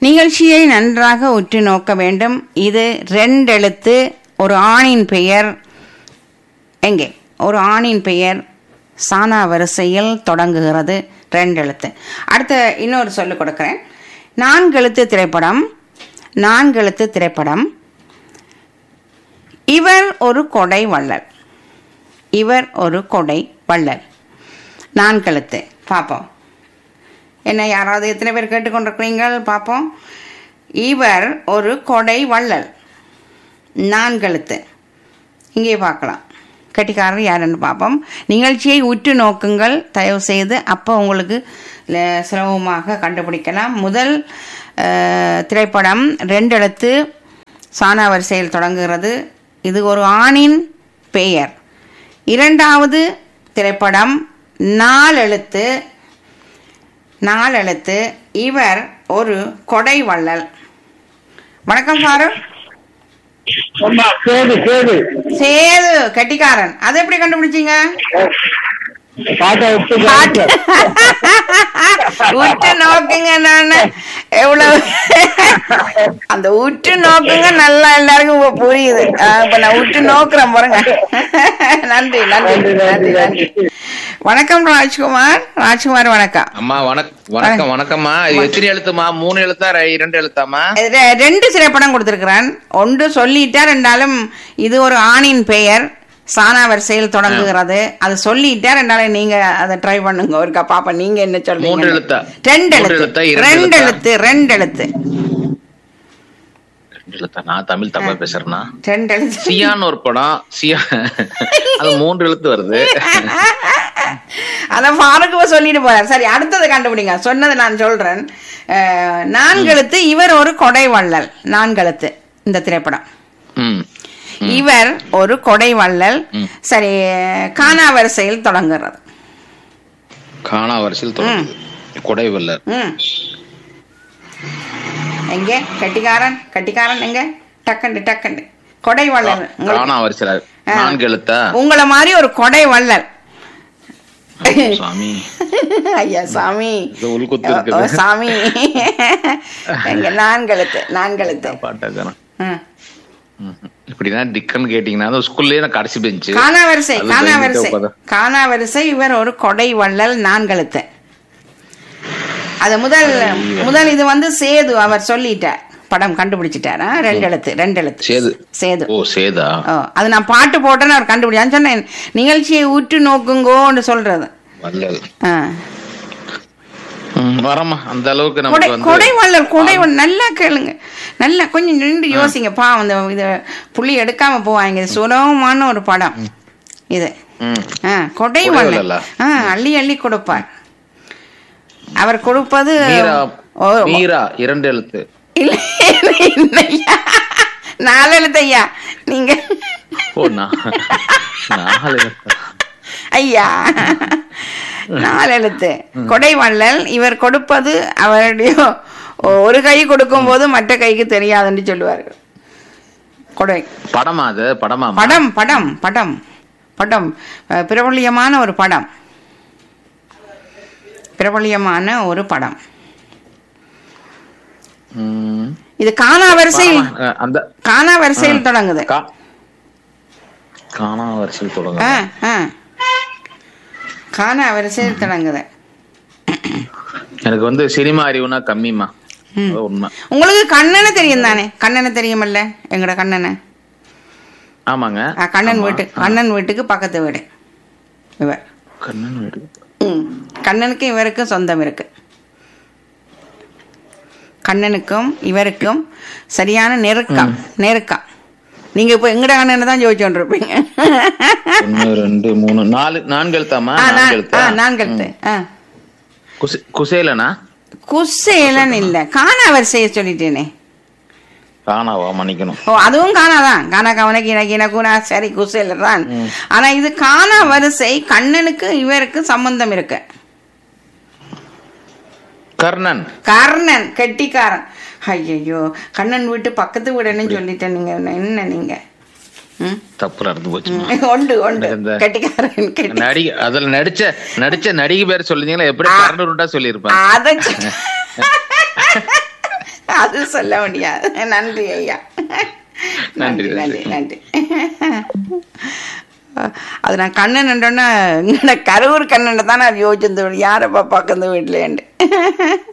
நிகழ்ச்சியை நன்றாக உற்று நோக்க வேண்டும் இது ரெண்டெழுத்து ஒரு ஆணின் பெயர் எங்கே ஒரு ஆணின் பெயர் சானா வரிசையில் தொடங்குகிறது ரெண்டெழுத்து அடுத்த இன்னொரு சொல்லு கொடுக்குறேன் நான்கெழுத்து திரைப்படம் நான்கெழுத்து திரைப்படம் இவர் ஒரு கொடை வள்ளல் இவர் ஒரு கொடை வள்ளல் நான்கெழுத்து பார்ப்போம் என்ன யாராவது எத்தனை பேர் கேட்டுக்கொண்டிருக்கிறீங்கள் பார்ப்போம் இவர் ஒரு கொடை வள்ளல் நான்கெழுத்து இங்கே பார்க்கலாம் கட்டிக்காரர் யாருன்னு பார்ப்போம் நிகழ்ச்சியை உற்று நோக்குங்கள் தயவு செய்து அப்போ உங்களுக்கு ல- சுலபமாக கண்டுபிடிக்கலாம் முதல் அஹ், திரைப்படம் ரெண்டு எழுத்து சானா வரிசையில் தொடங்குகிறது இது ஒரு ஆணின் பெயர் இரண்டாவது திரைப்படம் நாலெழுத்து நாலெழுத்து இவர் ஒரு கொடை வள்ளல் வணக்கம் ஃபாரூக் அம்மா கேது கேது சேது கட்டிக்காரன் அது எப்படி கண்டுபிடிச்சீங்க பாட்டை விட்டு பாட்டு. உற்று நோக்குங்க நான் எவ்வளவு அந்த உற்று நோக்குங்க நல்லா எல்லாருக்கும் இப்ப புரியுது ஆஹ் இப்ப நான் உற்று நோக்குறேன் பாருங்க நன்றி நன்றி நன்றி நன்றி வணக்கம் ராஜ்குமார் ராஜ்குமார் வணக்கம் அம்மா வணக் வணக்கம் வணக்கம்மா இது எத்தனை எழுத்துமா மூணு எழுத்தா ரெ- இரண்டு எழுத்தாமா ரெ- ரெண்டு திரைப்படம் கொடுத்திருக்கிறேன் ஒன்று சொல்லிட்டா ரெண்டாலும் இது ஒரு ஆணின் பெயர் சானா வரிசையில் தொடங்குகிறது அது சொல்லிட்டா ரெண்டாலும் நீங்க அதை ட்ரை பண்ணுங்க ஒருக்கா பாப்பா நீங்க என்ன சொல்றீங்க மூன்று எழுத்தா? ரெண்டு மூன்று எழுத்து எழுத்தா, இரண்டு ரெண்டு எழுத்தா? எழுத்து ரெண்டு எழுத்து ரெண்டு எழுத்தா நான் தமிழ் தப்பா பேசுறேன்னா ரெண்டு எழுத்து சியான்னு ஒரு படம் சியா அது மூன்று எழுத்து வருது அத ஃபாருக்குவ சொல்லிட்டு போறார் சரி அடுத்தது கண்டுபிடிங்க சொன்னதை நான் சொல்றேன் அஹ், நான்கெழுத்து இவர் ஒரு கொடை வள்ளல் நான்கெழுத்து இந்த திரைப்படம் ம் இவர் ஒரு கொடை வள்ளல் ம். சரி கானா வரிசையில் தொடங்குகிறது காணா வரிசையில் தொடங்குது கொடை வல்லர் ம் எங்க கட்டிக்காரன் கட்டிக்காரன் எங்க டக்கண்டு டக்கண்டு கொடை வள்ளல் உங்களுக்கு- காணா வரிசையில் ஆ. நான்கு எழுத்தா உங்களை மாதிரி ஒரு கொடை வள்ளல் சாமி ஐயா சாமி இது உள்குத்து ஓ, ஓ, இருக்குது. சாமி எங்க நான்கெழுத்து நான்கெழுத்து பாட்டாக்கணும் ம். இப்படிதான் டிக்கன் கேட்டீங்கன்னா அந்த ஸ்கூல்லயே நான் கடைசி பெஞ்சு கானா வரிசை அது கானா பயந்துட்டே வரிசை உட்கார்ந்தா. கானா வரிசை இவர் ஒரு கொடை வள்ளல் நான்கெழுத்து அது முதல் முதல் இது வந்து சேது அவர் சொல்லிட்டார் படம் கண்டுபிடிச்சிட்டாரா ரெண்டு எழுத்து ரெண்டு எழுத்து சேது. சேது ஓ சேதா ஓ அது நான் பாட்டு போட்டேன்னு அவர் கண்டுபிடிச்சான்னு சொன்னேன் நிகழ்ச்சியை உற்று நோக்குங்கோன்னு சொல்றது வல்லல் ஆ. ம், வரமா அந்த அளவுக்கு கொடை நமக்கு வந்து கொடை வள்ளல் கொடை வள்ளல் நல்லா கேளுங்க நல்லா கொஞ்சம் நின்று யோசிங்க பாவம் இந்த இது புள்ளி எடுக்காம போவாங்க இது சுலபமான ஒரு படம் இது ம். ஆ, கொடை கொடை வள்ளல் வள்ளலா? ஆ அள்ளி அள்ளி கொடுப்பார் அவர் கொடுப்பது மீரா ஓ, மீரா இரண்டு எழுத்து இல்ல இல்லையா நாலு எழுத்து ஐயா நீங்க ஓ நா- நாலு எழுத்தா? ஐயா நாலு எழுத்து கொடை வள்ளல் இவர் கொடுப்பது அவருடைய ஒரு கை கொடுக்கும் போது மற்ற கைக்கு தெரியாதுன்னு சொல்லுவார்கள் கொடை படமா அது படமா படம் படம் படம் படம் அஹ், பிரபல்யமான ஒரு படம் பிரபல்யமான ஒரு படம் ம். இது கானா வரிசையில் படமா? அஹ், அந்த கானா வரிசையில் தொடங்குது கா- காணா வரிசையில் தொடங்க ஆ, ஆ. கானா வரிசையில் தொடங்குது எனக்கு வந்து சினிமா அறிவுனா கம்மிமா ம். அது உண்மை உங்களுக்கு கண்ணனை தெரியும் தானே கண்ணனை தெரியுமல்ல எங்கட கண்ணனை ஆமாங்க ஆ, கண்ணன் ஆமா. வீட்டு கண்ணன் வீட்டுக்கு பக்கத்து வீடு இவர் கண்ணன் வீடு ம். கண்ணனுக்கும் இவருக்கும் சொந்தம் இருக்கு கண்ணனுக்கும் இவருக்கும் சரியான நெருக்கம் நெருக்கம் நீங்க இப்ப எங்கட கண்ணனை தான் ஜோதிச்சு இருப்பீங்க ஒன்னு ரெண்டு மூணு நாலு நான்கு எழுத்தாமா ஆ, நான்கு நான்- எழுத்தா ஆ, நான்கெழுத்து ஆ. குசே- குசேலனா குசேலன் இல்ல கானா வரிசையை சொல்லிட்டேனே காணாவா மன்னிக்கணும் ஓ அதுவும் காணாதான் காணா கவன கீன கீன கூனா சரி குசேலர் தான் ஆனா இது காணா வரிசை கண்ணனுக்கு இவருக்கு சம்பந்தம் இருக்கு கர்ணன் கர்ணன் கெட்டிக்காரன் ஐயையோ கண்ணன் வீட்டு பக்கத்து வீடுன்னு சொல்லிட்டேன் நீங்க என்ன நீங்க ம்? தப்பு நடந்து போச்சு உண்டு உண்டு இந்த- கெட்டிக்காரன் கெட்டி நடிகை அதுல நடிச்ச நடிச்ச நடிகை பேர் சொல்லிருந்தீங்களா எப்படி கர்ணன் உண்டா சொல்லியிருப்பேன் அத சொ- அது சொல்ல முடியாது நன்றி ஐயா நன்றி நன்றி, நன்றி நன்றி அது நான் கண்ணன் நின்றோன்னே கரூர் கண்ணன் தான் நான் யோசிச்சிருந்தேன் யாரப்பா பக்கத்து வீட்டுலேண்டு